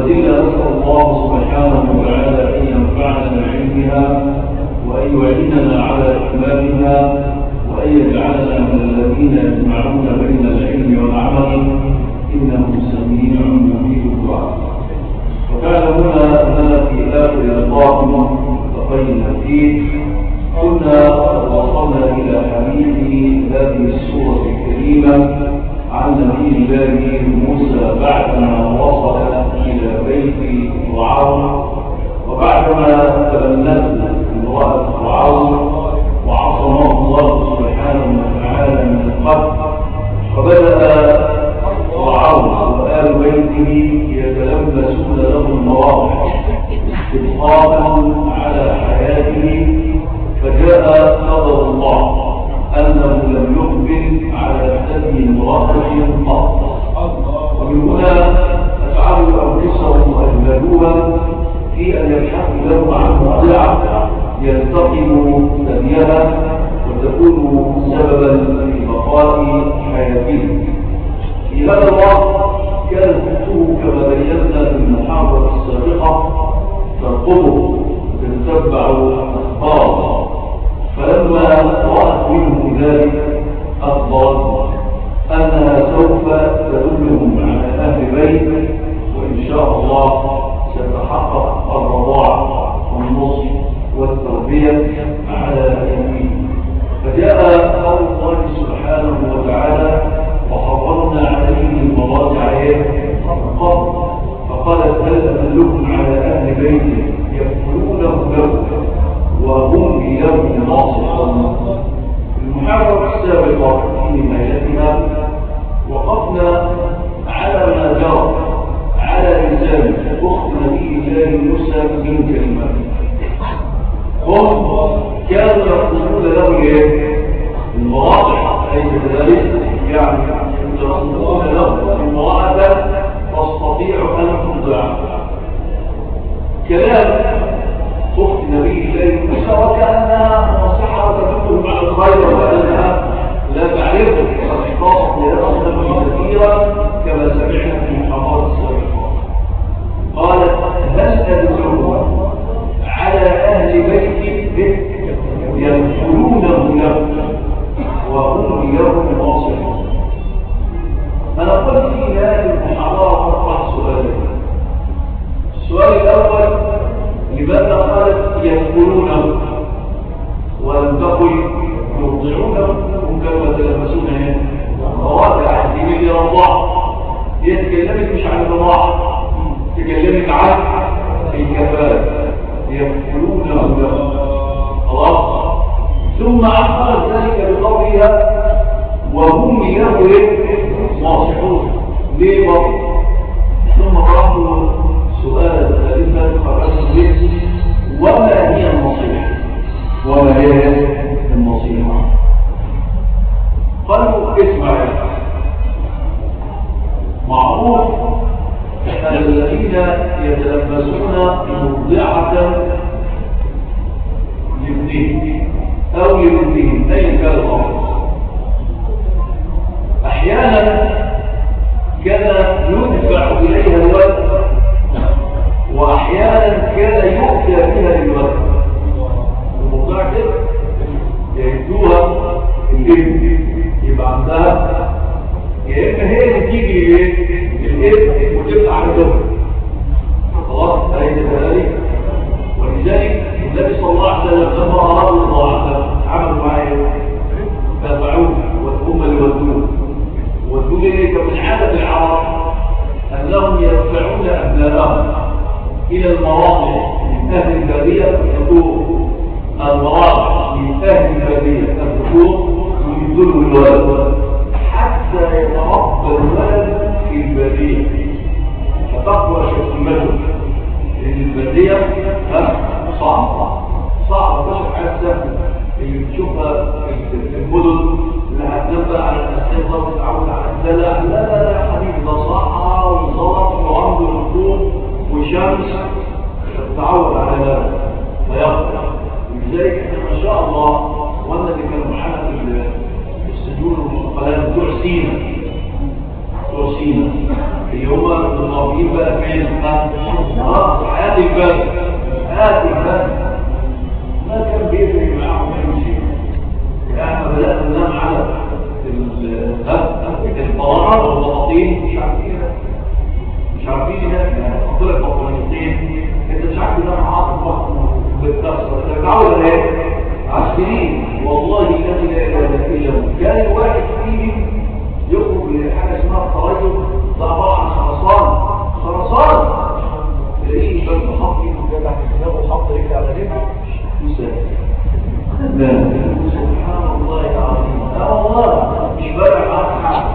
وزلنا نسأل الله سبحانه وتعالى أن ينفعنا بعلمها وأن يعيننا على إتمامها وأن يجعلنا من الذين يجمعون بين العلم والعمل إنه سميع مجيب الدعاء وتعلمون أننا في آخر لقاء لقينا فيه كنا وصلنا إلى حديث هذه السورة الكريمة عن نبي الله موسى بعدما وصل إلى بيت فرعون وبعدما تبنته امرأة فرعون وعصمه الله سبحانه وتعالى من القتل فبدأ فرعون وآل بيته يتلبسون له المواضع إبقاء على حياته فجاء قدر الله أنه لم يقبل على ثدي امرأة قط ومن هنا أفعلوا أنفسهم وأجملوها في أن يبحثوا له عن موضعة يلتقم ثديها وتكون سببا في بقاء حياته في هذا الوقت كان الكتب كما بينا في المحاضرة السابقة ترقبه تتبع أخباره فلما رأت منه ذلك أخبرت أنها سوف تدلهم على أهل بيت وإن شاء الله ستتحقق الرضاعة والنصر والتربية على يمين فجاء قول الله سبحانه وتعالى وحرمنا عليه المضاجع قبل فقالت هل أدلكم على أهل بيت يقتلونه له وهم إليه ناصحون المحاورة السابقة في نهايتها وقفنا على ما جرى على لسان أخت نبي الله موسى من كلمات هم كانوا يقولون له ايه المواضع أي كذلك يعني يقولون له المواضع تستطيع أن تضع كلام أخت نبي الله موسى وكأنها نصيحة تدلهم على الخير وأنها لا تعرفه قد احتاطت لها كثيرا كما سمعنا في المحاضرات السابقة قالت هل أدعوها على أهل بيت يدخلونه له وهم له ناصحون أنا قلت في هذه المحاضرة أطرح سؤالين السؤال الأول لماذا قالت يدخلونه ولم تقل يرضعونه هم كانوا يتلبسون هنا مواقع دي من رضاعة هي تكلمت مش عن الرضاعة تكلمت عن الكفاءة يدخلونه له خلاص ثم عقبت ذلك بقولها وهم له ناصحون ليه برضه ثم قالوا سؤال ثالثا خرجت به وما هي النصيحة وما هي النصيحة قالوا اسمع معروف أن الذين يتلبسون مرضعة لابنهم أو لابنهم أي كان الأمر أحيانا كان يدفع إليها الولد وأحيانا كان يؤتى بها للولد الموضوع كده يهدوها الابن يبقى عندها يا إما هي اللي تيجي الابن وتبقى على دمر خلاص أين ذلك ولذلك النبي صلى الله عليه وسلم لما أرادوا الضعفاء عملوا معايا تابعوه وهم اللي ودوه ودوه إليك من عادة العرب أنهم يدفعون أبنائهم إلى المواضع من أهل البادية الذكور المواضع من أهل البادية الذكور ويدلوا الولد حتى يتربى الولد في البادية فتقوى شكمته لأن البادية صعبة صعبة مش حاجة سهلة اللي بتشوفها في المدن اللي هتنبقى على الأسئلة وتتعود على الدلع لا لا لا يا حبيبي ده صحة وزلط وعنده ركوب وشمس تتعود على ذلك فيقضي ولذلك احنا ما شاء الله وانا اللي كانوا معانا في السجون والمقالات بتوع سينا بتوع سينا اللي هم متربيين بقى فين سبحان الله العظيم لا والله مش بارع معاك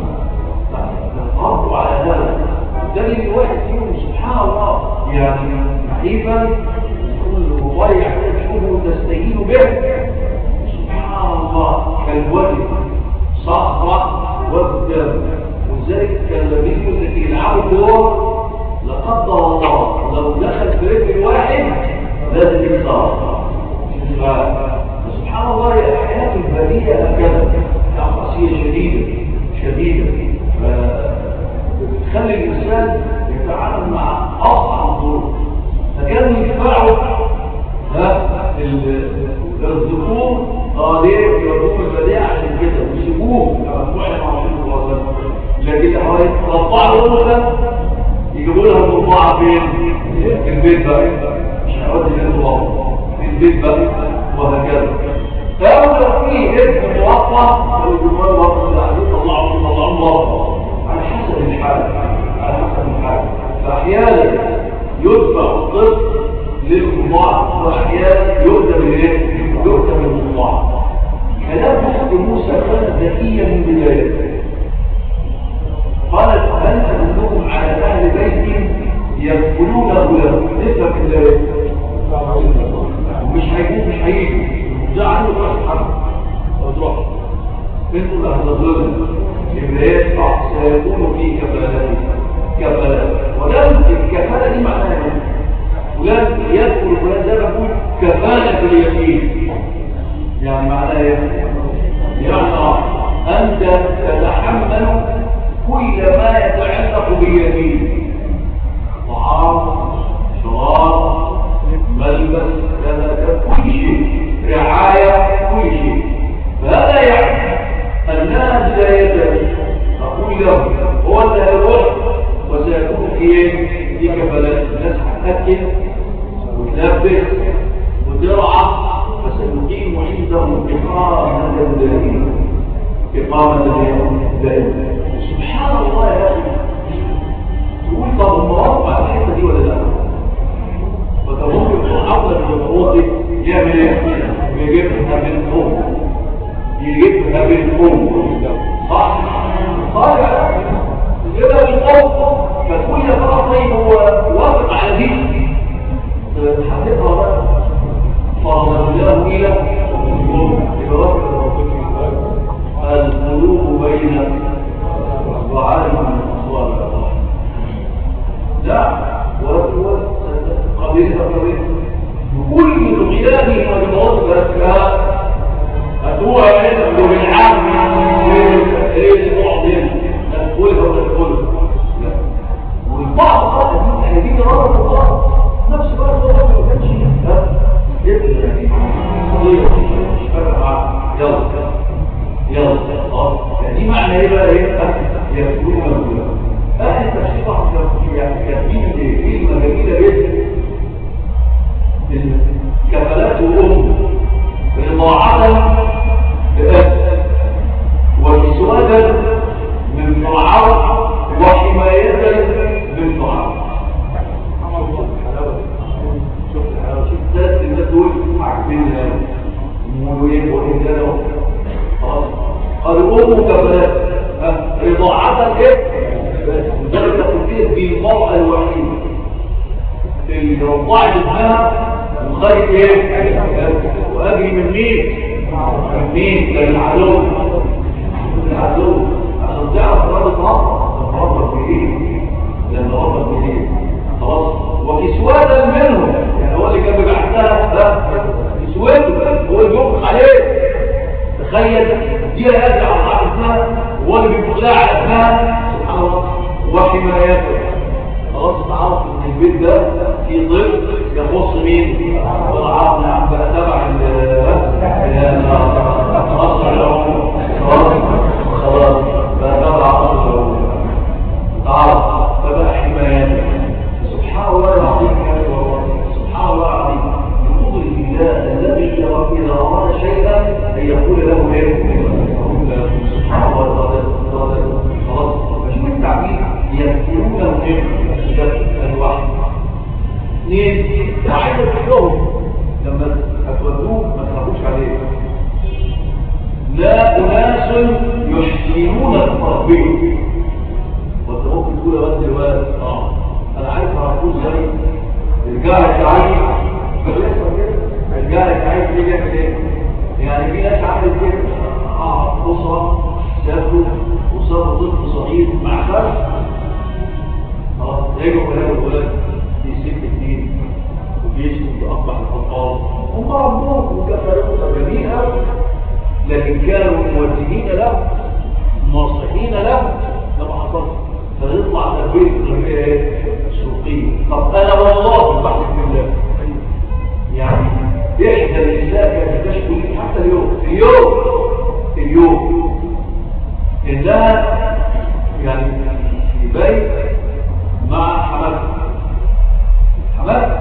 حق على هذا ده اللي الواحد فيهم سبحان الله يعني حقيقا كل مضيع تشوفه تستهين به سبحان الله كالوجه صخرة والدم ولذلك كان لما التي يلعبوا دور لقدر الله لو دخل في رجل واحد لازم يكسر سبحان الله حياة البرية هكذا قاسية شديدة شديدة بتخلي الإنسان يتعامل مع أصعب الظروف فكانوا يدفعوا الذكور اه ليه يودوهم البديع عشان كده ويسيبوه مع رسول الله لكن رفعوا لهم يجيبوا لها المرضعه فين؟ في البيت بقى مش هيودي للطلاق في البيت بقى وهكذا فأولا فيه ابن موقع ويجيبوا له وقت يطلعوا يطلعوا الله على حسب الحال على حسب الحال فأحيانا يدفع الطفل للمضاع وأحيانا يؤتى بالايه؟ يؤتى بالمضاع كلام أخت موسى كان ذكيا من بدايته قالت هل تدلكم على أهل بيت يدخلونه له نفهم الله مش هيجوا مش هيجوا ده عنده راس حرب وتروح انتوا اللي هتظلموا يبقى يدفع سيكون في كفالته كفالة ولم الكفالة دي معناها ايه؟ فلان يدخل فلان زي ما بقول كفالة اليمين يعني معناها ايه؟ يعني انت تتحمل كل ما يتعلق باليمين طعام شراب ملبس كذا كل شيء رعاية كل شيء فهذا يعني أنها بداية أقول له هو اللي هيروح وسيكون في في كفالات الناس هتأكل وتلبس وترعى فسنقيم عندهم إقامة دائمة إقامة دائمة سبحان الله يا أخي تقول طب المواقع الحته دي ولا لا فممكن يكون افضل من الخطوات دي يعمل ايه يجيبها بالفوق يجيبها بالفوق صح صح يجيبها بالفوق فتقول يا ترى طيب هو وافق على دي حقيقه بقى فضلناه الى القلوب بين وعالم من أصوال الله لا قبيلة قبيلة بكل طغيانه وبموضع أدوها هنا وبالعام ايه بعضين نقولها ونقولها والبعض قال ان هذه رابط الله نفس بقى الله ما كانش يلا يلا دي معنى ايه بقى ايه يكون موجودا اهل تفسير بعض كاتبين ايه كلمه جميله جدا كفالات ام رضاعه بأس وكسوة من طعام وحماية من طعام شوف الحلاوة شوف ثلاث كلمات دول عاجبين مولوين وإنجاز خلاص الأم كفلات رضاعة ايه درجة تفكير بالمرأة الوحيدة اللي رضعت ابنها وخارج ايه واجري من مين من مين كان العدو العدو عشان تعرف رابط مصر رابط بايه لان رابط بايه خلاص وكسوادا منهم يعني هو اللي كان بيبعتها كسواده هو اللي بينفق عليه تخيل دي هذه على ابنها هو اللي بينفق لها على ابنها سبحان الله وحمايته خلاص تعرف ان البيت ده في ضيف يخص مين والعرض نعم بقى تبع خلاص العمر خلاص خلاص بقى تبع عصر العمر تعرف فبقى حمايته سبحان الله العظيم سبحان الله العظيم بقدر الله الذي اذا اراد شيئا ان يقول له ايه سبحان الله خلاص فشوف التعبير يذكرونه ايه الواحد اثنين وعايز تقولهم يحسنون التربيه وانت ممكن تقول يا ولد الوالد اه انا عايز هربوز زي رجالك عايز رجالك عايز ليه يعمل ايه يعني في ناس عملت كده اه اسره سافروا وصاروا طفل صغير مع خالد خلاص رجعوا كلام الولاد في ست سنين وبيشتم بأقبح الأطفال هم ربوه وكفروه جميل قوي لكن كانوا موجهين له ناصحين له لما حصل فيطلع تربيه تربيه سوقيه طب انا والله بحث بالله يعني احدى النساء كانت تشكو لي حتى اليوم اليوم اليوم انها يعني في بيت مع حمد حمد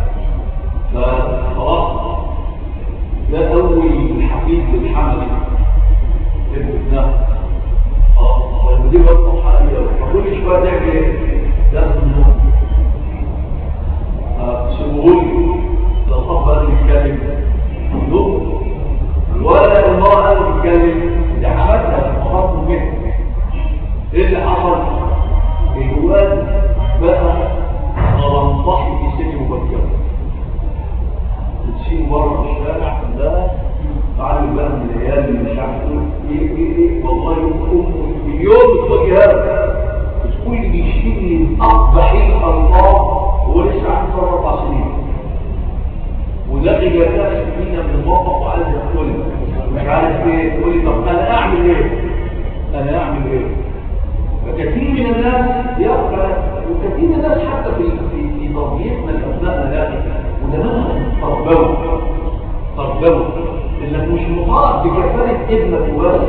فخلاص ده اول حفيد للحمل ابن ابنها اه ودي برضه حاجه فكل شويه تعمل ايه؟ لازم النوم سيبوهولي لو طب يتكلم نوم الولد المرأة قالوا يتكلم دي حماتها خلاص منه ايه اللي حصل؟ الولد بقى غلطحي في سن مبكرة بتسيب بره الشارع ده تعالوا بقى من العيال اللي مش عارف تقول ايه ايه ايه والله يوم مليون بتواجه هذا بتقول اللي بيشتري من اقبح الالفاظ هو لسه عنده ثلاث اربع سنين وده جابها سكينه من الموقف وعايز يدخل مش عارف ايه تقول لي طب انا اعمل ايه؟ انا اعمل ايه؟ فكثير من الناس يقرأ وكثير من الناس حتى في في في تربيتنا لابنائنا لا وده منها تربوي تربوي انك مش مطالب بكفاله ابنك وبس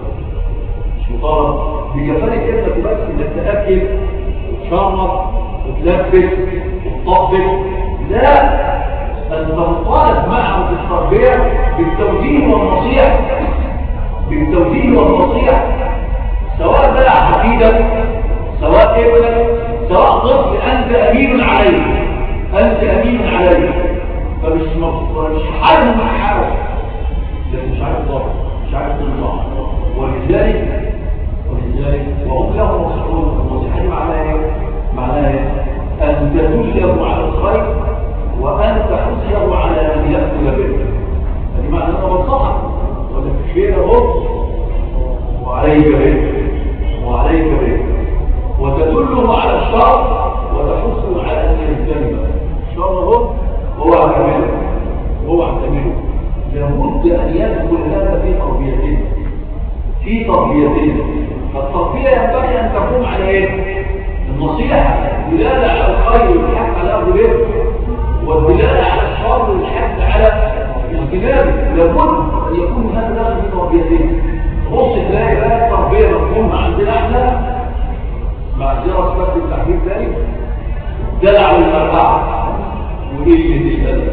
مش مطالب بكفاله ابنك وبس انك تاكل وتشرب وتلبس وتطبق لا انت مطالب معه في التربيه بالتوجيه والنصيحه بالتوجيه والنصيحه سواء بقى حفيدك سواء ابنك سواء طفل انت امين عليه انت امين عليه فمش مش حاجه مع حاجه لكن مش عارف ضرب مش عارف تنصح ولذلك ولذلك وهم لهم مسؤولون النصيحه دي معناها ايه؟ معناها ايه؟ ان تدله على الخير وان تحثه على ان ياكل به دي معناها انا بنصحك ولا في خير اهو وعليك به وعليك به وتدله على الشر وتحثه على ان يجتنبه الشر هو هو اعتماده هو اعتماده لابد ان يدخل هذا في تربيتنا في تربيتنا فالتربيه ينبغي ان تقوم على ايه النصيحه الدلاله على الخير والحث على اخذ به والدلاله على الشر والحث على اجتنابه لابد ان يكون هذا داخل في تربيتنا بص تلاقي بقى التربيه مفهومه عندنا احنا مع دراسه بس التحديد تاني دلع الاربعه وقله الادب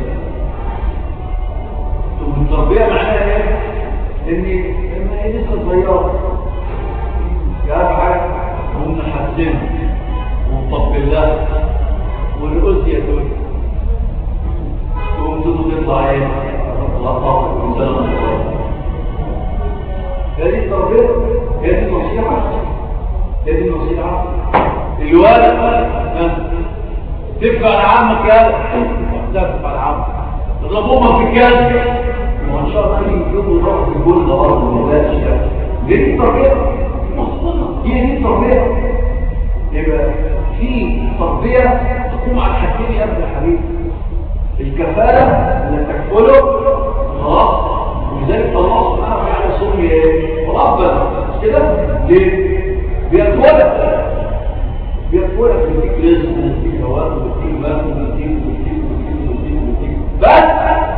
والتربيه معناها ايه؟ ان ان هي لسه صغيره يا حاجه ونحسنها ونطبل لها ونقول يا دول تقوم تطلع ايه؟ تطلع وسلام هذه التربيه هذه النصيحه هذه النصيحه الوالد تدفع لعمك يا تدفع لعمك تضرب امك في الكلب وان شاء الله يجيبوا يروحوا في الجول ده برضه ما بلاش دي التربيه هي دي التربيه يبقى في تربيه تقوم على الحاجتين يا ابن الحبيب الكفاله انك تكفله خلاص ولذلك الله سبحانه وتعالى سمي ايه؟ ربنا مش كده؟ ليه؟ بيتولد بيتولد بيديك رزق وبيديك هواء وبيديك ماء وبيديك وبيديك وبيديك وبيديك وبيديك بس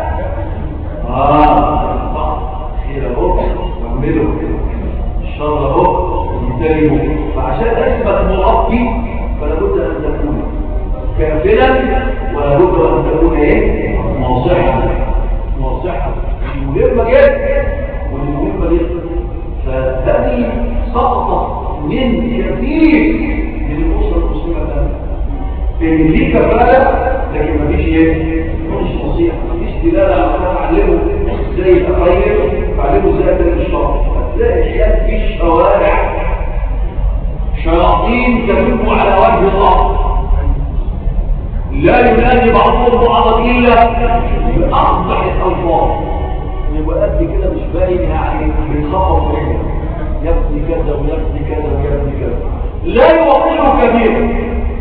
اه صح خير اهو واعمله الشر اهو ينتهي فعشان اثبت مربي فلا بد ان تكون كافلا ولا بد ان تكون ايه؟ ناصحا ناصحا مهمة جدا والمهمة جدا فهذه سقطت من كثير من الأسرة المسلمة الآن إن ليه كفالة لكن مفيش إيه؟ مفيش نصيحة مفيش دلالة على تعلمه إزاي يتخير تعلمه إزاي يدرك الشرع تلاقي العيال في الشوارع شياطين تدب على وجه الارض لا ينادي بعضهم بعضا الا باقبح الالفاظ يبقى قد كده مش باين يعني بيخبط رجله يبني كذا ويبني كذا ويبني كذا لا يوقعه كبيرا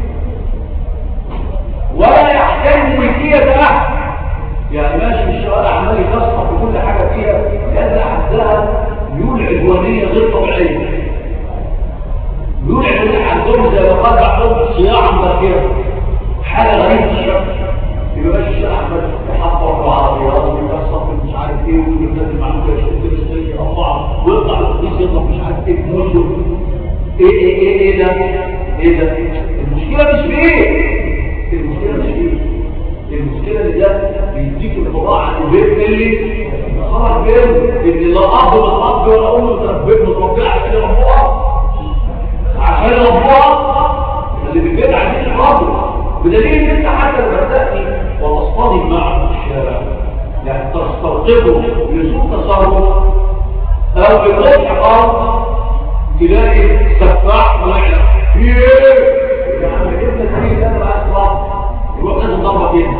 ولا يحتاج ملكية أحد يعني ماشي في الشوارع عمال يكسر في كل حاجة فيها لأن عندها ميول عدوانية غير طبيعية ميول عدوانية عندهم زي ما قال بعضهم صياعة مبكرة حاجة غريبة الشكل يبقى ماشي الشارع عمال يحفر في عربيات ويكسر في مش عارف ايه ويبدأ المعلومة يشد السيد يقطع ويطلع الرئيس يطلع مش عارف ايه موشه ايه ايه ايه ايه ده ايه ده المشكلة مش في ايه المشكلة مش فيه المشكلة اللي ده بيديك انطباع عن البيت اللي خرج بيه اللي لا أب ولا أب ولا أم تربيه متربيه عشان يربوها عشان يربوها اللي في البيت عايزين يربوا بدليل ان انت حتى لما تأتي وتصطدم معه في الشارع يعني تستوقفه لسوء تصرف او بقطع ارض تلاقي سفاح ويعلم في ايه يا عم جبنا سبيل انا بقى اطلع يروح لازم ضربه كده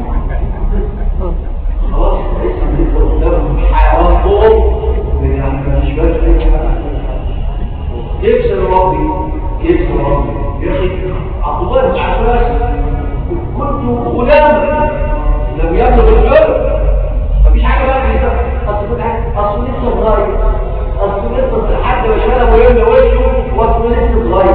خلاص اسم انت قدام حيوان فوق من يعني مش بس كيف ربي كيف ربي يا اخي عبد الله بن عباس كنت غلاما لم يبلغ الحلم مفيش حاجه بقى كده اصل اصل لسه صغير اصل لسه حد ما شاله ويملى وشه واصل لسه صغير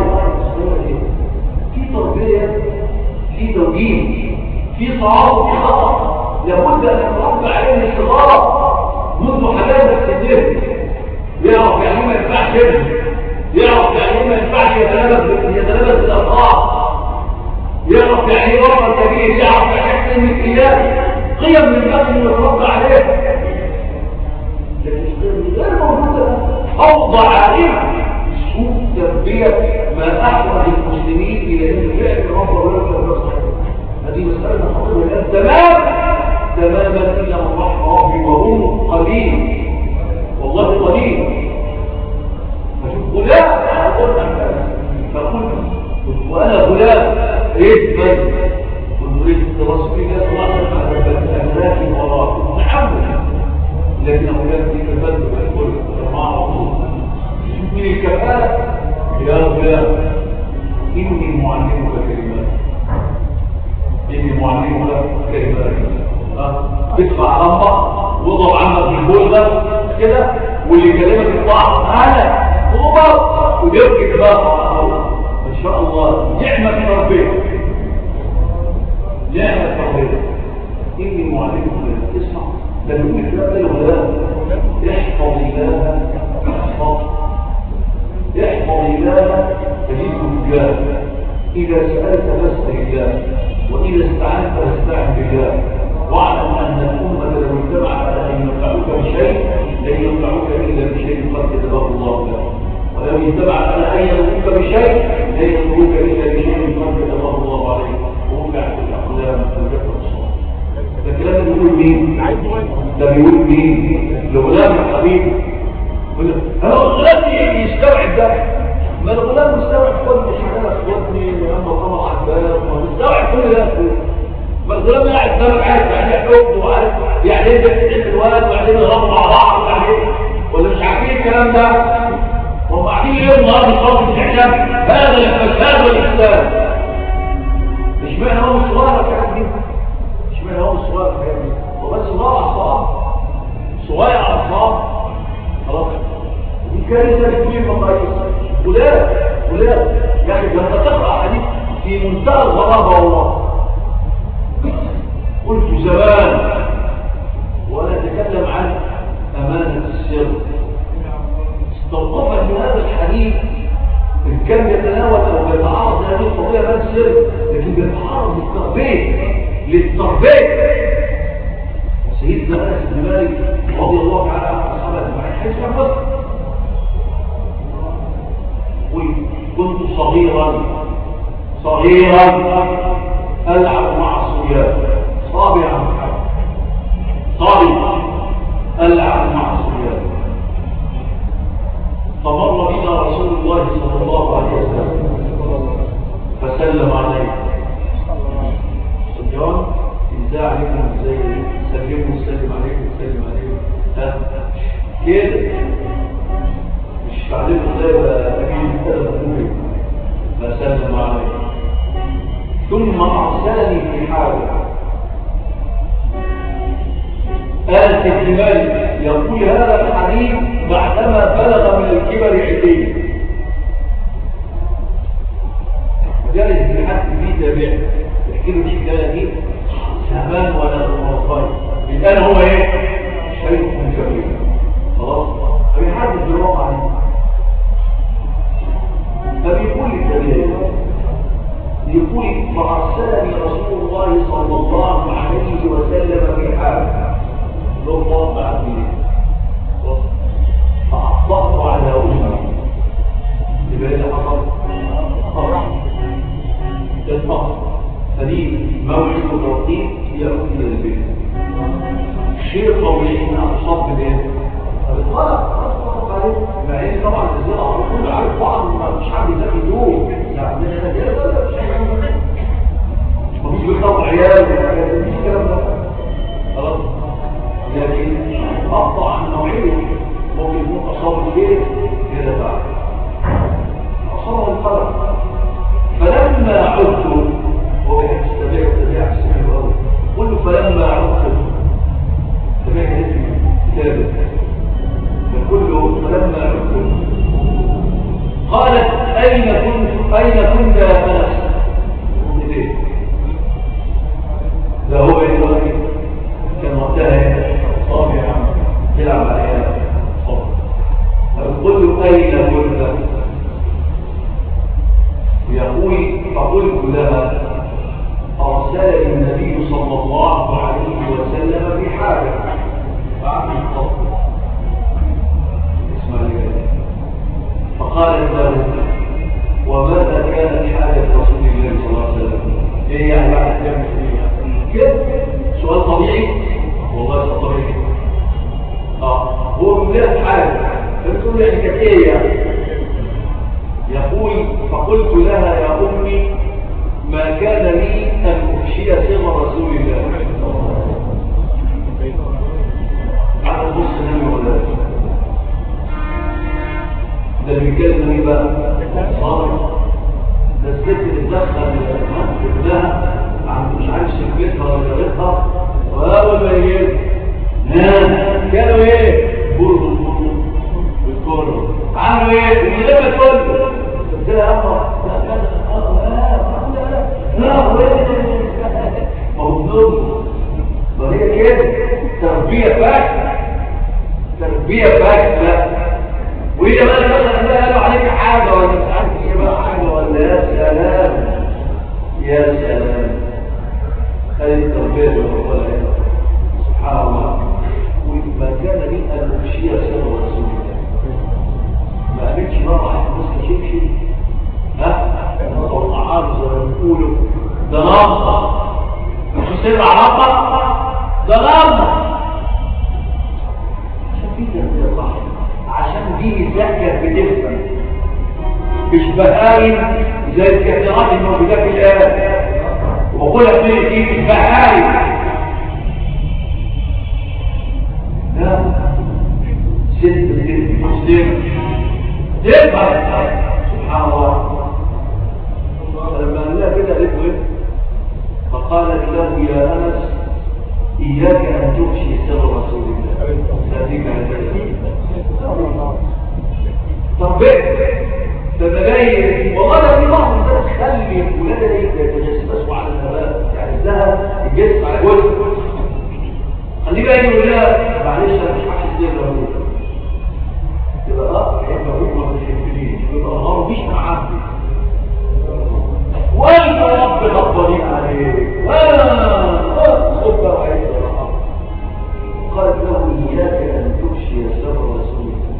تربية في توجيه في صعاب في خطأ لابد أن يتربى عليه من الصغار منذ حداثة السن يعرف يعني ما ينفعش ابنه يعرف يعني ما ينفعش يتلبس يتلبس بالألقاب يعرف يعني ايه وضع كبير يعرف يعني احسن المثليات قيم من الأمن يتربى عليه لكن غير موجودة أوضع عليه سوء تربية ما أحوج المسلمين إلى أن فعل رب ولا تنصر هذه مسألة خطيرة الآن تمام تماما إلا من رحم ربي وهم قليل والله قليل فشوف غلام فقلت وأنا غلام إيه من ونريد رسول الله صلى الله عليه وسلم أملاك وراء نعم لكن أولاد دي كفاته بالكل معه من الكفالة يا غلام إني معلمك كلمات إني معلمك كلمات ادفع رمبة وضع عنك في البوزة كده واللي يكلمك الطعم هذا طوبة ويركي كبار ما شاء الله نعمة من ربنا نعمة ربنا إني معلمك كلمات اسمع ده بيقول الكلام ده الغلام احفظ الله احفظ احفظ الله تجده الجاه إذا سألت فاسأل الله وإذا استعنت فاستعن بالله واعلم أن الأمة لو اجتمعت على أن ينفعوك بشيء لن ينفعوك إلا بشيء قد كتبه الله لك ولو اجتمعت على أن ينفعوك بشيء لن ينفعوك إلا بشيء قد كتبه الله عليك ورفعت الأقلام وجفت الصلاة ده كلام بيقول مين؟ ده بيقول مين؟ الغلام يا حبيبي هو الغلام يستوعب ده ما الغلام مستوعب كل شغاله في ودني ولما طلع على الباب مستوعب كل ده ما الغلام قاعد قدامك عارف يعني ايه حب وعارف يعني ايه بتحب الولد وبعدين يضربوا مع بعض وبعدين ولا مش عارفين الكلام ده هم قاعدين ليه النهارده خالص الاعلام هذا الفساد والاسلام مش معنى هو مش صغير الحاجات دي مش معنى هو مش صغير الحاجات دي هو بس صغير على الصعب صغير على الصعب خلاص دي كارثه كبيره مقاييس ولاد ولاد يعني لما تقرا حديث في منتهى الغرابه والله قلت زمان وانا اتكلم عن امانه السر استوقفا من هذا الحديث ان كان يتناول او يتعرض لهذه القضيه امانه السر لكن بيتعرض للتربيه للتربيه سيدنا انس بن مالك رضي الله تعالى عنه اصحاب اجمعين حيث كان مسلم كنت صغيرا صغيرا العب مع الصبيان صابعا صابعا العب مع الصبيان كده مش تعليمه زي ما أجيب أدب فسلم عليه ثم أرسلني في حاله آل الجمال يقول هذا الحديث بعدما بلغ من الكبر عتيه جالس في حد فيه تابع يحكي له الحكايه دي سهمان ولا مرضي الان هو ايه شيخ كبير خلاص فبيحدث بالواقع عنه فبيقول التابعين يقول فأرسلني رسول الله صلى الله عليه وسلم في حال لو طاق عبدي فأطلقت على أمي يبقى إذا حصل فرح تطلق فدي موعد وتوقيت يأخذ إلى البيت شيء طبيعي إن أصاب بيه غلط مع ان طبعا الزرع على طول عارف بعض مش حد يزكي دول يعني مفيش بيخطب عيال مفيش الكلام ده خلاص لكن اقطع عن نوعيه ممكن يكون اصاب البيت كده بعد اصاب القلق فلما عدت هو بيحب يستبيع وتبيع السنة قوي قلت فلما عدت تبيع اسمي كتابه كله فلما عدت قالت أين كنت أين كنت يا أنس ده هو إيه كان وقتها صابع يلعب عليها قلت أين كنت يقول فقلت لها أرسلني النبي صلى الله عليه وسلم بحاجة بعد الفضل فقال له وماذا كانت حاجة رسول الله صلى الله عليه وسلم ايه يعني بعد كام كده سؤال طبيعي والله سؤال طبيعي اه هو من حاجة بتقول يعني كانت ايه يعني يقول فقلت لها يا امي ما كان لي ان افشي سر رسول الله على نص نبي ولا ده بيتكلم ايه بقى صار ده الست اللي تدخل ابنها عند مش عارف سكتها ولا غيرها واول ما يجي نام كانوا ايه برضو برضو بالكورة عملوا ايه من غير ما تقول قلت لها يا لا ما هو بنوم ما هي كده تربية فاك تربية فاك لا وإذا بقى مثلا قالوا عليك حاجة ولا مش عارف ايه بقى حاجة ولا يا سلام يا سلام هذه التربية ولا سبحان الله وما كان لي أن أمشي سر رسول الله ما قابلتش مرة واحد بس يمشي ها الطعام زي ما بيقولوا ده نمطة مش سر علاقة ده نمطة عشان في تربية صح عشان دي الزكاة بتفهم مش بهايم زي الكثيرات الموجودة في الآن وقولها في دي مش بهايم لا ست ست مسلمة تفهم سبحان الله فلما قال لها كده قالت له فقالت له يا انس اياك ان تفشي سر رسول الله تاتيك طب تبين والله ده في بعض الناس خلي ولادها يتجسسوا على النبات يعني لها الجسم على الوجه خليه بقى يقول لها معلش انا مش عارف ازاي اقول يبقى اه يبقى هو ما بيحبنيش يبقى هو مش معبي وانت رب غضبانين عليك وانا خد رايك قالت له اياك ان تفشي سر رسول الله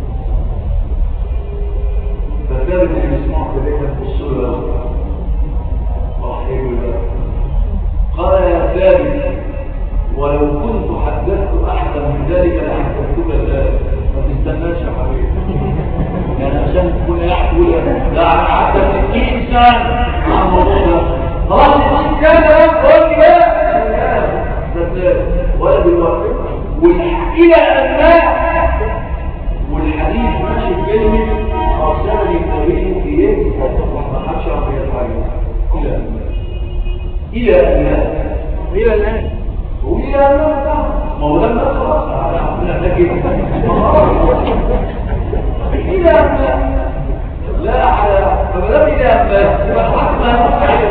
فكان اللي يسمعه كده تبص له راح يقول له قال يا ثابت ولو كنت حدثت احدا من ذلك لحدثتك ذلك ما تستناش يا حبيبي يعني عشان تكون قاعد تقول لا انا قعدت 60 سنه على الموضوع ده خلاص 60 سنه قول لي لا ولا دلوقتي والى ان والحديث ماشي بكلمة أرسلني النبي في إيه؟ ما حدش يعرف يتعلم إلى إلى أن إلى الآن وإلى أن ما هو لما خلاص على كده إلى أن لا على فبدأ إلى أن يبقى حتى ما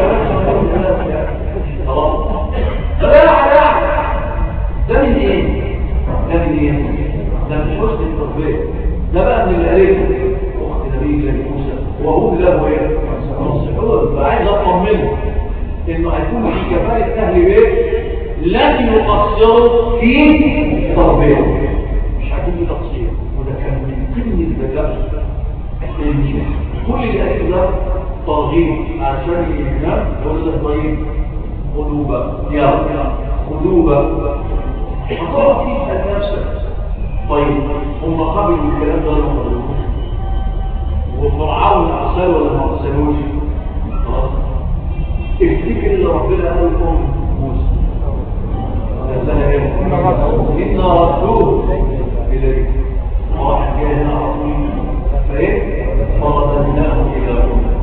خلاص فلا على ده من إيه؟ ده من إيه؟ ده مش حسن التطبيق ده بقى من الأليف أخت نبي الله موسى وهو له إيه؟ نصحون فعايز أطمنه إنه هيكون في كفاية أهل بيت لن يقصروا في تربية مش هيكون في تقصير وده كان من ضمن الذكاء كل الأليف ده ترغيب عشان الإمام يقول لك طيب قلوبا يا قلوبا فطرق فيه نفسك طيب هم قبلوا الكلام ده ولا ما قبلوش وفرعون ارسلوا ولا ما ارسلوش خلاص افتكر اللي ربنا قال لكم موسى إنا ردوه إليك واحد جاي هنا عظيم فإيه فرددناه إلى أمه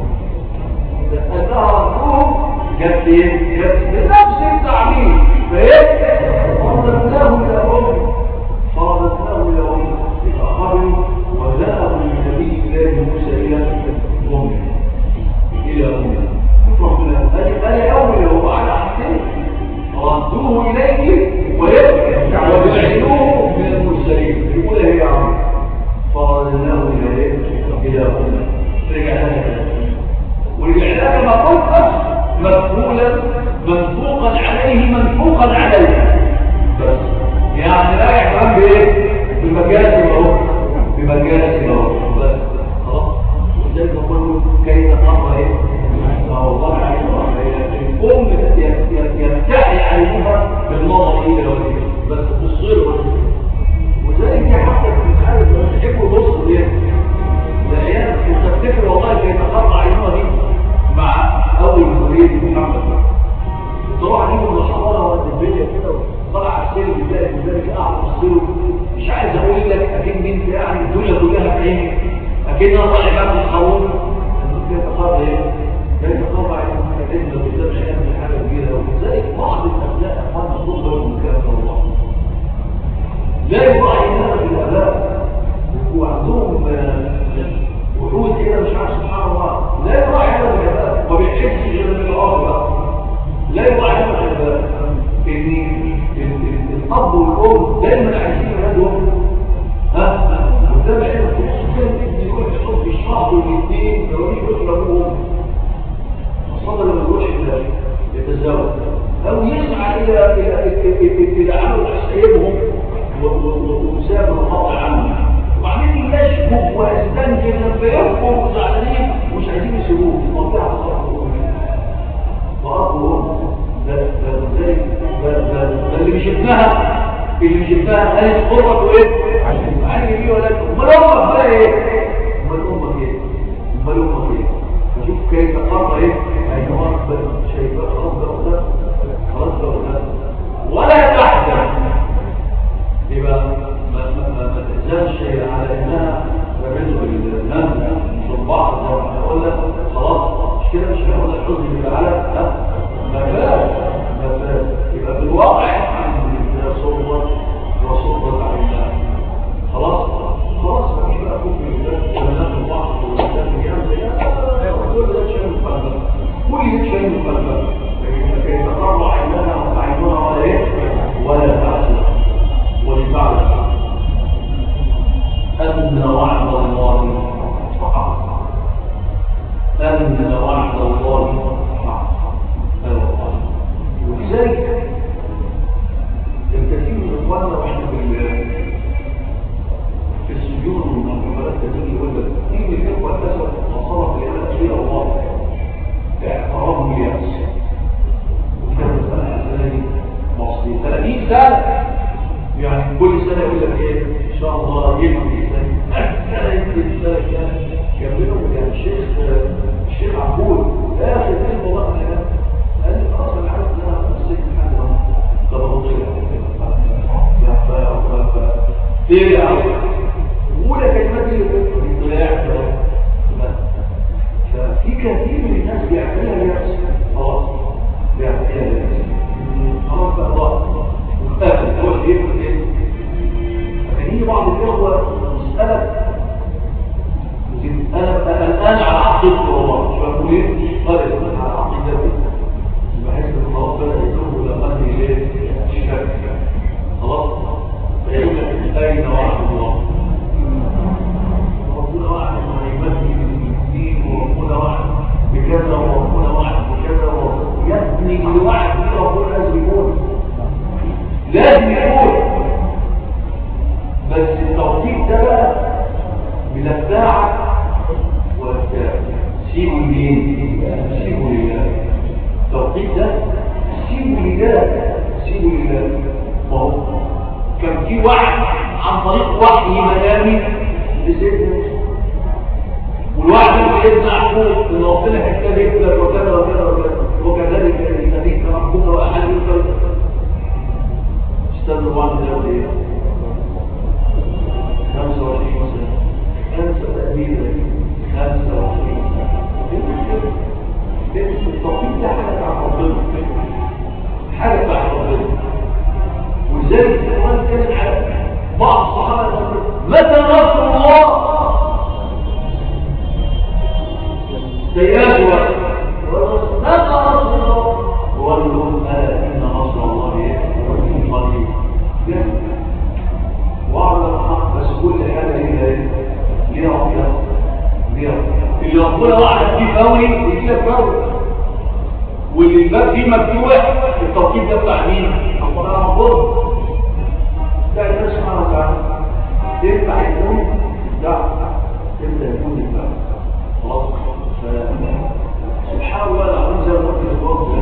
أتاها ردوه جت إيه جت بنفس التعبير فإيه فرددناه إلى أمه فرددناه إلى أمه فأخذوا وذهبوا لنبي الله موسى إلى أمه إلى أمه ربنا هذه أول هو على حسين ردوه إليه ويبعدوه من المرسلين يقول هي عم فرددناه إليه إلى أمه رجعنا ورجعنا كما قلت مفعولا منفوقا عليه منفوقا عليه بس يعني لا يحرم بايه بمجالس اهو بمجالس اهو بس خلاص وذلك كله كي تقرا ايه اهو طبعا الام يبتعي عليها بالنظر الى الوجه بس بالصير وذلك دي حتى في الحاله اللي تحبوا تبصوا دي الايام انت تفتكر والله كي تقرا عينها دي مع اول مريض محمد طلع عليهم الحضاره وقت الدنيا كده طلع على السلم بتاعي لذلك قاعد السلم مش عايز اقول لك اكيد بنت يعني الدنيا كلها في عيني اكيد انا طالع بقى من الخروج كيف تقرر ايه كيف تقرر عينهم كده لو قدام شيئا من حاجه كبيره ولذلك بعض الابناء اخوان تصدر من كلام الله لا يراعي هذا في الاباء وعندهم وحود كده مش عارف سبحان الله لا يراعي هذا في الاباء ما بيحبش غير من الارض بقى لا يراعي هذا في الاباء ان الاب والام دايما عايزين ولادهم ها وده بقى تبص كده ابني يروح يحط الشهر والاثنين لو يجي يروح لابوهم خاصه لما يروح يتزوج او يسعى الى الى الى عمل حسابهم وسابر الخطا عنه وبعدين يشكو ويستنكر لما يحكم زعلانين مش عايزين يسيبوه منطقه صح وأرضهم اللي مش ابنها اللي مش ابنها قالت قرة وايه عالي ايه ولا امال امك بقى ايه امال امك ايه امال امك ايه فشوف كيف قرر ايه ايها شايفه خلاص بقى ده خلاص بقى ده ولا تحزن يبقى ما ما ما ما تحزنش على انها رميته بالنمل في البحر زي ما احنا قلنا خلاص مش كده مش هيقول الحزن اللي على ها مفاد مفاد يبقى بالواقع احنا صور وصورة علينا خلاص خلاص مفيش بقى كفر بالله ولا ناخد بعض ولا ناخد زي كل ده شيء مقلب كل ده شيء مقلب لكن كيف تقرع عيننا وعيننا ولا ايه ولا تعزل ولتعلم أن وعد الله حق أن وعد الله حق ولذلك الكثير من اخواننا واحنا في السجون والمنظمات كثير يقول لك في من الاخوه كسب وصلت الى الى الله اعتراض الياس وكانت سنه ازاي مصري 30 سنه يعني كل سنه يقول لك ايه ان شاء الله يمكن سنه يمكن سنه كان يعملوا يعني الشيخ الشيخ عبود اخر كلمه والله انا قال لي خلاص انا عارف ان انا نسيت لحد ما ده بضيع ليه يا عم ولا التوقيت ده بقى بنبدعك وسيبه لمين؟ سيبه لله التوقيت ده سيبه لله سيبه لله ما هو كان في وعد عن طريق وحي منامي لسيدنا والوعد اللي سيدنا يعقوب ان ربنا هيكتب لك وكذا وكذا وكذا وكذلك الذي ربك واحد يكتب استنوا بعض الأول ايه 25 سنة خمسة تقريبا 25 سنة التوقيت ده حاجة بتاع ربنا حاجة بتاع ربنا ولذلك القرآن كان على بعض الصحابة متى نصر الله سيئات متى نصر الله وقال لهم ألا إن نصر الله قريب جدا وعلى الحق بس كل حاجة ليها ايه؟ ليها ربنا ليها اللي ربنا وعد فيه فوري يجيلك فوري واللي الباب فيه مفتوح التوقيت ده بتاع مين؟ ربنا ربنا ده الله سبحانه وتعالى ينفع يكون لا يبدا يكون الباب خلاص سبحان الله العظيم زي ما قلت لك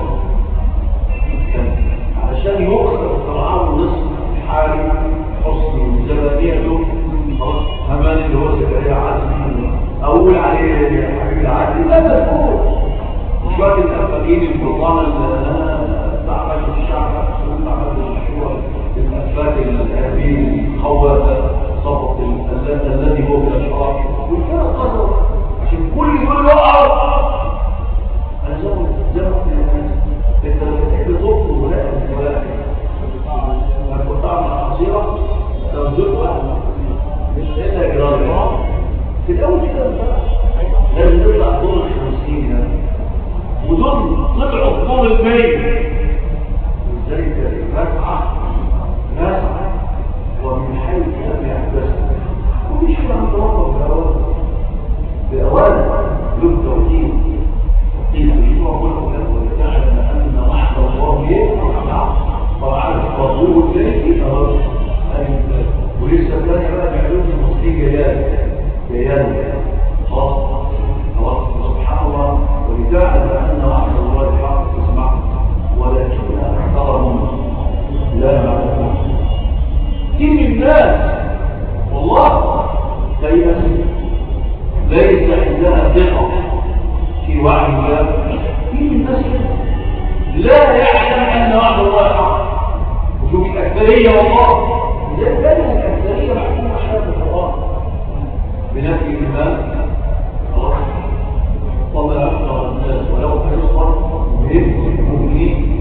علشان يؤخذ فرعون نصف حالي حسن زبانيته خلاص همان اللي هو زكريا عزمي اقول عليه يا حبيبي عزمي لا مذكور شويه الافاكين البرطانه اللي تعمل الشعب تعمل المشروع الافاك الارهابيين خوات صفق الذي هو بالاشعار والكلام قدر عشان كل دول يقعوا انا زي ما زي ما قلت للناس انت لما تحب تطلب ولا ولا القطاع العصيرة توزيع واحد مش هيدا جراري في الأول كده لازم تطلع دور الخمسين يعني ودول طلعوا في دور المية ولذلك نسعى نسعى ومن حيث لم يحدث ومش في عند ربه بأوان بأوان له توحيد قيل في ربنا ولتعلم أن وحد الله يقع طبعا الرسول الثاني ولسه الثاني بقى بيعلوم المصري جيال جيال خلاص خلاص سبحان الله ولتعلم ان وعد الله الحق تسمع ولكن اكثرهم لا يعلمون كل الناس والله ليس ليس عندها ثقه في وعد الله كل الناس لا يعلم ان وعد الله حق وشوف الأكثرية والله زي الثانية الأكثرية محكومة حياة القرآن بنفي الإيمان خلاص وما أكثر الناس ولو حرصا بهم المؤمنين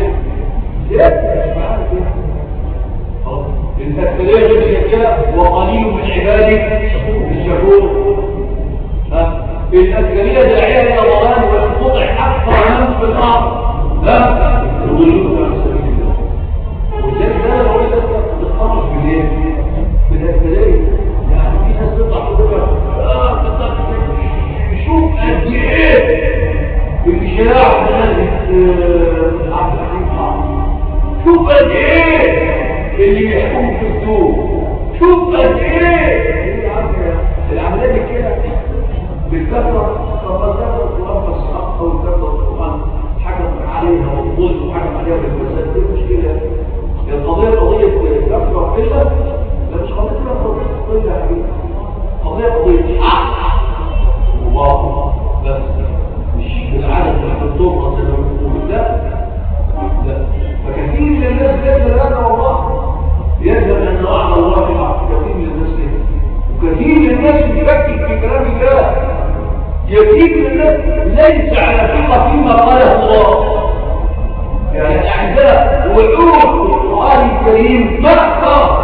الأكثرية غير كده وقليل من عبادك الشكور الأكثرية داعية إلى ضلال وينقطع أكثر من في الأرض لا يضلون عن سبيل الله ولذلك ده لو انت بتتخرج بالايه؟ بالاكتليه يعني في ناس تطلع تقول اه شوف قد ايه الاشاعه من عبد الحليم حافظ شوف قد ايه اللي بيحكم في الدور شوف قد ايه العمليه دي كده بالكثره طب الكثره القران فالصحابه والكثره القران حكم عليها والظلم وحكم عليها بالفساد دي مشكله القضيه قضيه كثره قله لا مش قضيه كثره قله يا حبيبي قضيه قضيه حق وباطل بس مش بالعدد اللي الطرقه زي ما بنقول لا لا فكثير من الناس يجهل هذا والله يجهل ان وعد الله حق كثير من الناس كده وكثير من الناس يفكر في كلام الله يزيد من الناس ليس على ثقة فيما قاله الله يعني عندنا وعود القرآن الكريم مكة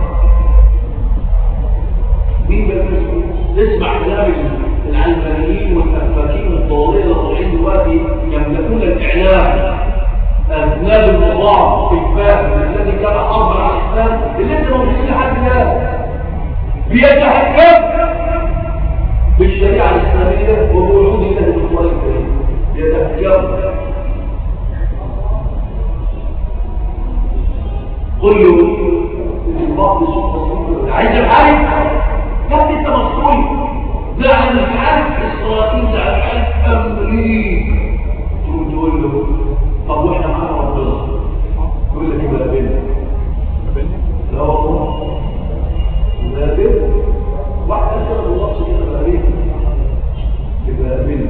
مين بالنسبة تسمع كلام العلمانيين والأفاكين الضوئية الطالعين دلوقتي يملكون الإعلام أذناب النظام الفاهم الذي كان حربا على الإسلام اللي انت موجودين لحد الآن بيتحكم بالشريعة الإسلامية وبوجود الله بالقرآن الكريم يتفكر كل بعض الشخص عايز الحارب لا انت مسؤول زعل الحارب اسرائيل زعل الحارب امريكا تقول تقول له طب واحنا معانا ربنا يقول لك يبقى قابلنا لا والله يبقى قابلنا واحد اشتغل الله كده قابلنا يبقى قابلنا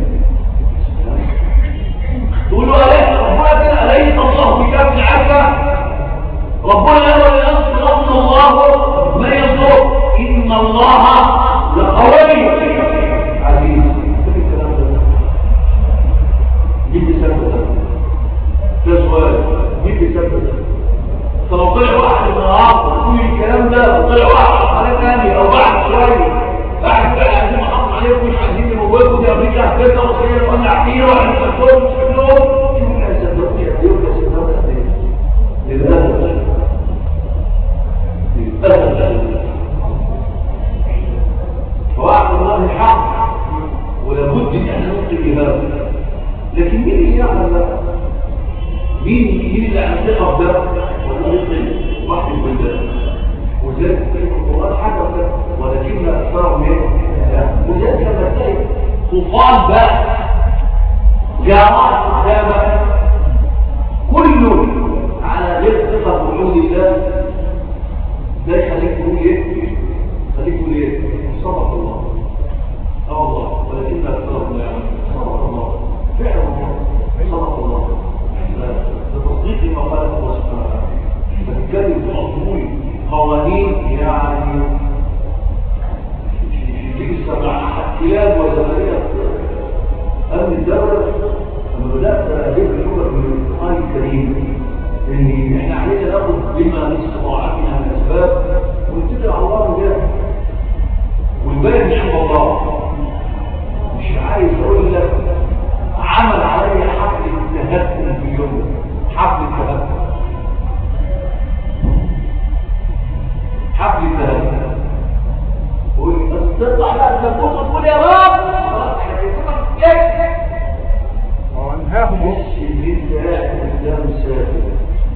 تقول له أليس ربنا كده أليس الله بكافي عفا ربنا يقول ينصر الله من ينصر إن الله لقوي عزيز مين بيسبب ده؟ ده سؤال مين بيسبب ده؟ فلو طلع واحد النهارده ويقول الكلام ده وطلع واحد على ثاني او بعد شويه بعد بقى عايزين نحط عليكم مش عايزين نموتكم دي امريكا هتبقى وصيه ولا فيها ولا تاكلوا مش كلهم شوف الناس صدقوني قد ايه ولا صدقوني قد ايه للاسف للاسف فوعد الله الحق ولابد ان احنا نلقي بهذا لكن مين اللي يعمل ده؟ مين مين اللي عنده ده؟ والله يطلع واحد من ده وذلك في القرآن حدث ولكن أكثرهم ايه؟ وذلك لما تلاقي طوفان بقى جامعات قدامك كله على غير ثقة بوجود الله ده يخليك تقول ايه؟ خليك تقول ايه؟ صدق الله اه والله ولكن أكثرهم لا يعلم صدق الله فعلا الله صدق الله لتصديق ما قال الله سبحانه وتعالى بنتكلم في اصول قوانين يعني تيجي السبع كلاب وزمانية أمن الدولة لما بدأت أجيب الحكم من القرآن الكريم إن إحنا علينا ناخد بما لاستطاعتنا من الأسباب ونتكل على الله من ده والباقي مش عند الله مش عايز أقول لك عمل عليا حفل التهكم في اليوم ده حفل التهكم حفل التهكم تطلع بقى تنبوس وتقول يا رب خلاص احنا هيكون ايه وانهاهم مش اللي انت قاعد قدام سافر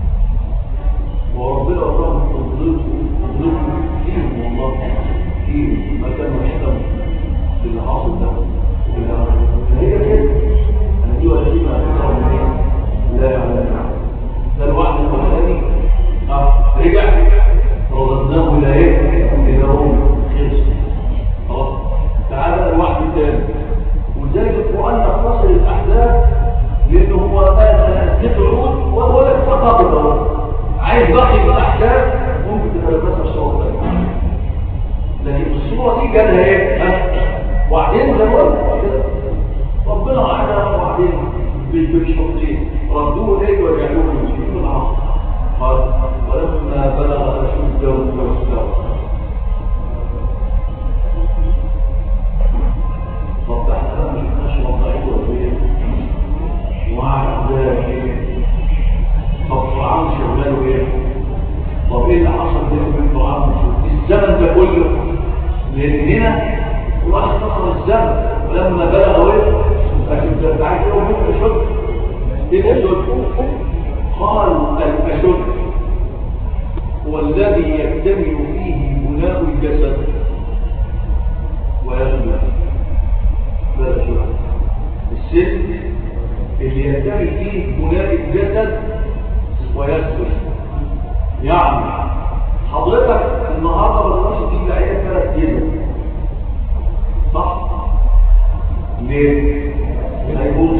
وربنا الله فضلته فضلته فيهم والله فيهم ما كان محتم باللي حاصل ده هي كده انا دي ولا دي ما هتكرم لا يعلم ده الوعد الاولاني اه رجع رددناه الى ايه الى روم خلص خلاص تعالى الوعد الثاني ولذلك القران يختصر الاحداث لانه هو قال ست عود وهو لك فقط عايز بقي الاحداث ممكن تتلبسها الصوره الثانيه لكن الصوره دي جالها ايه ها وبعدين زي ما قلت كده ربنا وعدها وبعدين بالشرطين ردوه اليه وجعلوه المسلمين العصر قال ولما بلغ اشده واستوى طب احنا ما شفناش وضعيه ولا ومع ذلك طب طعام شغاله ايه طب ايه اللي حصل بينه وبين طعام الزمن ده كله لان هنا راح نصر الزمن ولما بلغ ايه اشد عايز يقول لك اشد ايه الاشد قال الاشد هو الذي يكتمل فيه بناء الجسد ويغلب لا شو السن اللي يكتمل فيه بناء الجسد ويثبت يعني حضرتك النهارده ما تقدرش تجيب العيال ثلاث كيلو صح ليه هيبوظ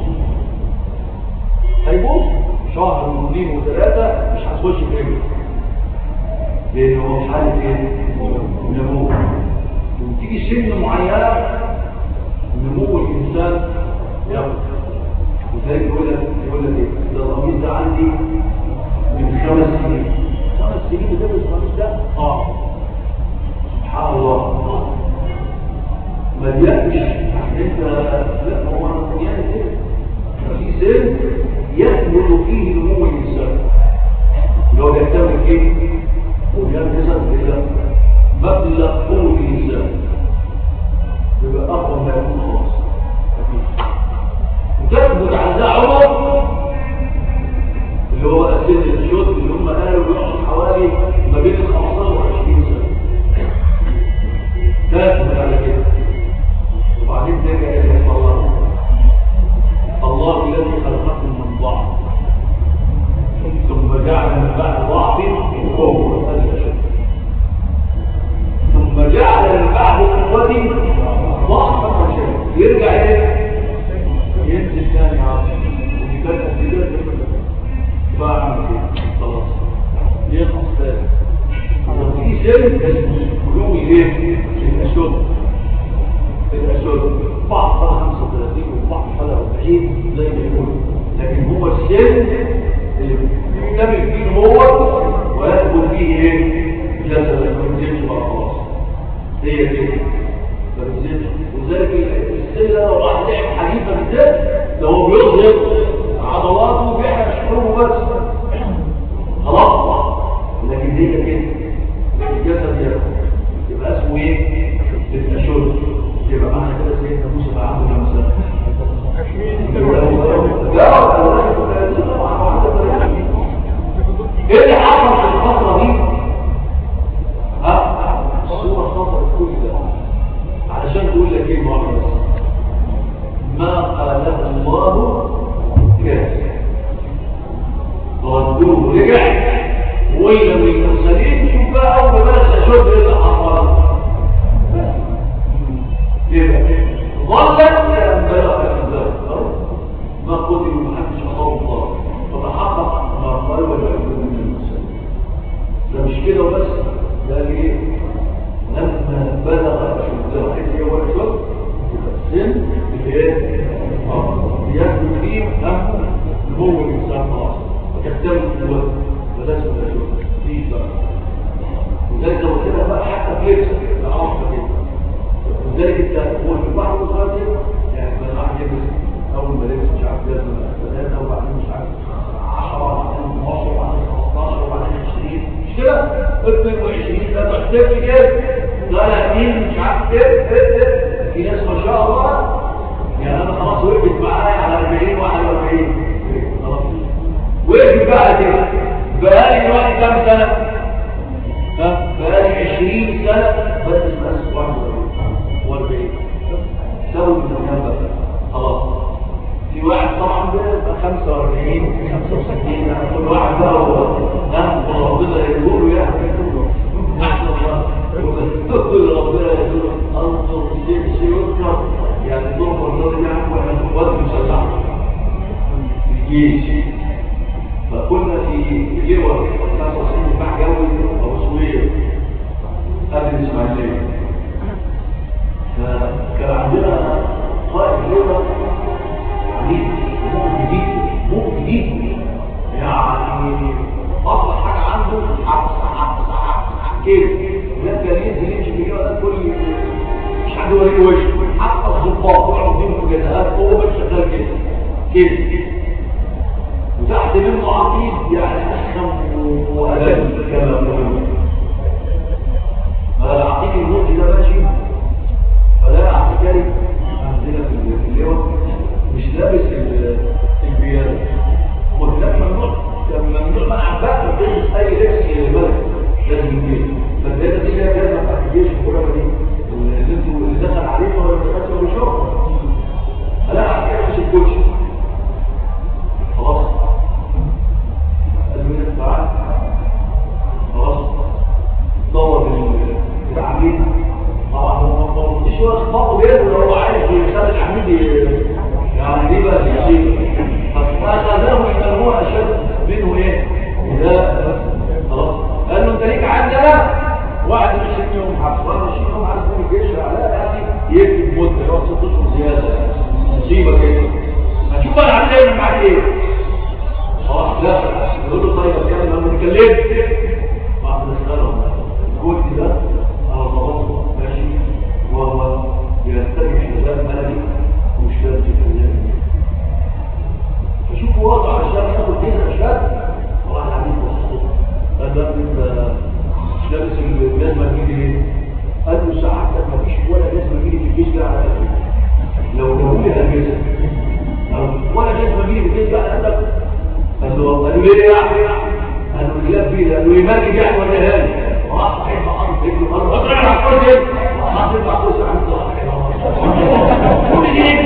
هيبوظ شهر واثنين وثلاثه مش هتخش في رجله لان هو في حاله ايه نمو وتيجي سن معينه نمو الانسان يقف وزي يقول لك يقول لك ايه ده القميص ده عندي من خمس سنين خمس سنين بتلبس القميص ده اه سبحان الله ما بيأتش انت لا هو يعني كده في سن يكمل فيه نمو الانسان لو بيعتمد ايه وبينتظر الى مبلغ قوه الانسان يبقى اقوى ما يكون خلاص وتثبت على ده عمر اللي هو سن الشد اللي هم قالوا بيقعد حوالي ما بين ال 15 و 20 سنه سن اسمه بلوغ ايه الاشد الاشد بعض 35 وبعض 40 زي ما يقولوا لكن هو السن اللي بيكتمل فيه هو ويدخل فيه ايه جسد ما ينزلش بقى خلاص هي كده ما بينزلش وذلك السن ده لو راح لعب حديثه بالذات ده هو بيظهر عضلاته وبيحرق شعوره بس خلاص لكن هي كده الجسد يرفع يبقى اسمه ايه التشرد يبقى معنى كده سيدنا موسى بقى عنده كام سنه ايه اللي حصل في الفتره دي ها الصوره خطرت كل ده علشان تقول لك ايه المعنى بس ما قاله الله كان ردوه رجع ويل للمرسلين شوف بقى اول ما بس اشوف ايه اللي حصل يبقى ظلت ان بلغ الكذاب ما قتلوا محدش اخاف الله فتحقق ما قال ولا من المرسلين ده مش كده وبس ده ايه لما بلغ اشده حيث هو الاشد يبقى السن اللي ايه اه ياخد فيه هم نمو الانسان خلاص وتكتمل الوقت وده اسمه الاشد دي بقى وذلك لو كده بقى حتى في لبسك العرض كده وذلك انت هو في البحر والغاز يعني ما راح يلبس اول ما لبس مش عارف لازم ثلاثه وبعدين مش عارف 10 وبعدين 12 وبعدين 15 وبعدين 20 مش كده 22 ده تحتاج كده ده مين مش عارف كده في ناس ما شاء الله يعني انا خلاص وقفت معايا على 40 41 خلاص وقفت بقى كده بقالي دلوقتي كام سنه؟ ها بقالي 20 سنه بس بس 41 سوي من بقى خلاص في واحد طبعا بقى 45 65 يعني كل واحد بقى هو ها وربنا يقول له يا احسن الله تقول ربنا يقول انظر الشمس يذكر يعني تنظر النور يعني واحنا قوات مسلحه في الجيش فكنا في لواء 95 مع جوي او سوير قبل الاسماعيليه فكان عندنا قائد لواء عميد مو جديد مو جديد يعني اصل حاجه عنده حبس حبس حبس كده وده كان ينزل يمشي في الجو كل مش حد وريه وشه حتى الضباط يقعدوا يديهم مجازات هو مش شغال كده كده وتحت منه عقيد يعني أحكم وأدب كما يقولون فالعقيد الموت ده ماشي فلا عسكري عندنا في اللواء مش لابس البيانة وكان ممنوع كان ممنوع منع بقى تلبس أي لبس ملك لازم الجيش فالبيانة دي هي بيانة بتاعت الجيش الكلام دي اللي انتوا اللي دخل علينا ولا اللي دخل ولا شغل فلا عسكري مش الكوتش خلاص الملك تعال خلاص دور العميد طبعا هو مش هو اخباره بيده لو هو عايز يخلي العميد يعني دي بقى الشيء فاخذناه يسموه اشد منه ايه وده خلاص قال له انت ليك عندنا 21 يوم حبس 21 يوم حبس من الجيش على يعني يكتب مده يقعد 6 اشهر زياده مصيبه كده هتشوف انا عامل ايه معاك ايه خلاص لا يقول له طيب يعني لما نتكلم بعد نسألهم الجهد ده أنا ضبطه ماشي وهو يستجد حساب مالي ومش لازم يتكلم فشوفوا وضع عشان ياخد دين أشهاد وراح عليه وسطه قال له أنت مش لابس الجزمة الجديدة ليه؟ قال له ساعتك مفيش ولا جزمة جديدة في الجيش ده على قلبي لو لو لي الجزمة ولا جزمة جديدة في الجيش ده على قلبك قال له قال له ليه يا احمد قال له الكلاب فيه قال له يمرج يعني ولا هاني وراح صحيح ما حط رجله قال له اطلع على الكرسي حط رجله على الكرسي عند كل دي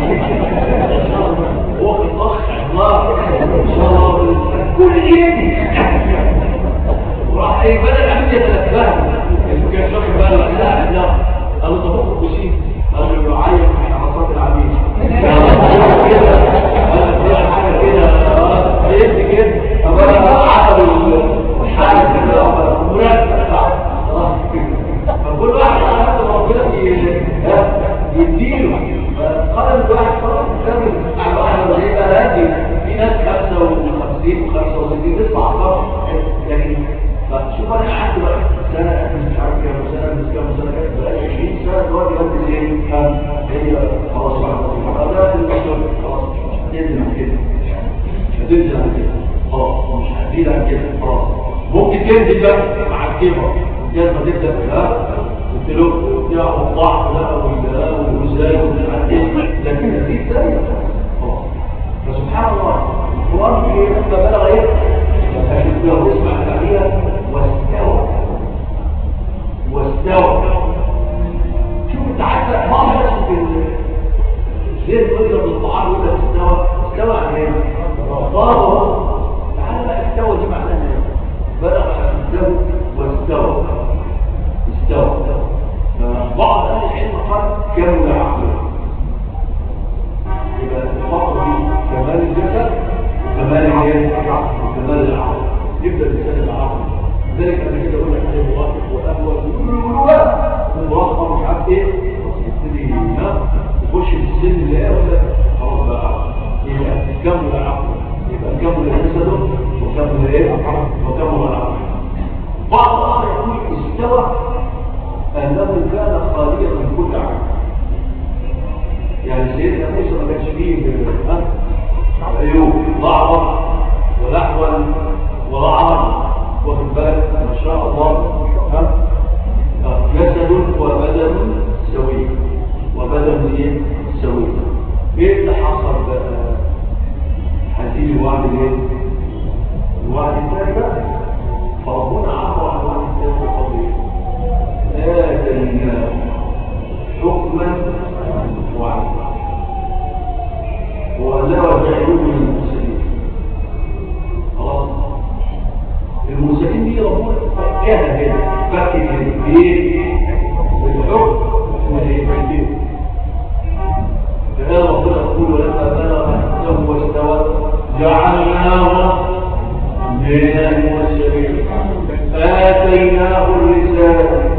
واخد ضخ الله كل دي وراح ايه بدل العميد يتلفها اللي كان شاف بالك لا لا قال له طب اخد كوسين قال له يعين من عصات العميد كده قال له حاجه كده قلت كده طب انا عقل الحاله كده مرتب ممكن تنزل بقى مع الكبر الجزمه تبدا ها قلت له يا الضعف بقى ولا وازاي ومش عارف ايه لكن دي ثانيه فسبحان الله القران في لما بلغ ايه اشد له اسمع التعبير واستوى واستوى شوف انت عارف بعض الناس في غير يضرب الطعام يقول لك استوى استوى عن ايه؟ طاب تعالى بقى استوى دي معناها ايه؟ بلغ اشده واستوى استوى بعض اهل العلم قال كمل عقله يبقى الفقر دي كمال الجسد وكمال الايه؟ وكمال العقل يبدا الانسان العقل ذلك قبل كده قلنا عليه مرافق واهوى المراهقه مش عارف ايه يبتدي يخش في السن اللي قبل خلاص بقى يبقى كمل العقل يبقى كمل جسده وكمل ايه؟ وكمل العقل بعض الاخر يقول استوى انه كان خاليا من كل عقل يعني سيدنا موسى ما كانش فيه عيوب ضعفا ولحوا وضعفا واخد بالك ما شاء الله جسد وبدن سوي وبدن ايه سوي ايه اللي حصل بقى هتيجي الوعد ايه الوعد الثاني بقى فربنا عفو عن الوعد الثاني القضيه آتيناه حكما وعلما ولا وجعلوه من المرسلين خلاص المرسلين دي ربنا فكها كده فك كده بايه بالحكم والايه فقال ربنا يقول ولما بلغ أنه واستوى جعلناه من المرسلين آتيناه الرسالة